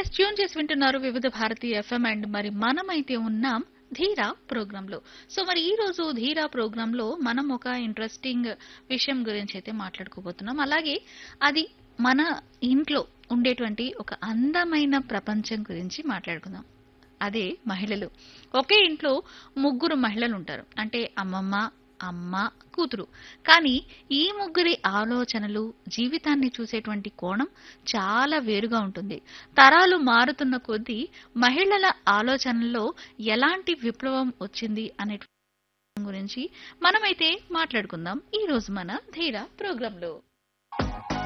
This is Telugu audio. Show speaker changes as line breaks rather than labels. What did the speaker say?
ఎస్ ట్యూన్ చేసి వింటున్నారు వివిధ భారతి ఎఫ్ఎం అండ్ మరి మనమైతే ఉన్నాం ధీరా ప్రోగ్రామ్ లో సో మరి ఈ రోజు ధీరా ప్రోగ్రామ్ లో మనం ఒక ఇంట్రెస్టింగ్ విషయం గురించి అయితే మాట్లాడుకోబోతున్నాం అలాగే అది మన ఇంట్లో ఉండేటువంటి ఒక అందమైన ప్రపంచం గురించి మాట్లాడుకుందాం అదే మహిళలు ఒకే ఇంట్లో ముగ్గురు మహిళలు ఉంటారు అంటే అమ్మమ్మ అమ్మ కూతురు కానీ ఈ ముగ్గురి ఆలోచనలు జీవితాన్ని చూసేటువంటి కోణం చాలా వేరుగా ఉంటుంది తరాలు మారుతున్న కొద్దీ మహిళల ఆలోచనల్లో ఎలాంటి విప్లవం వచ్చింది అనే గురించి మనమైతే మాట్లాడుకుందాం ఈ రోజు మన ధీరా ప్రోగ్రాంలో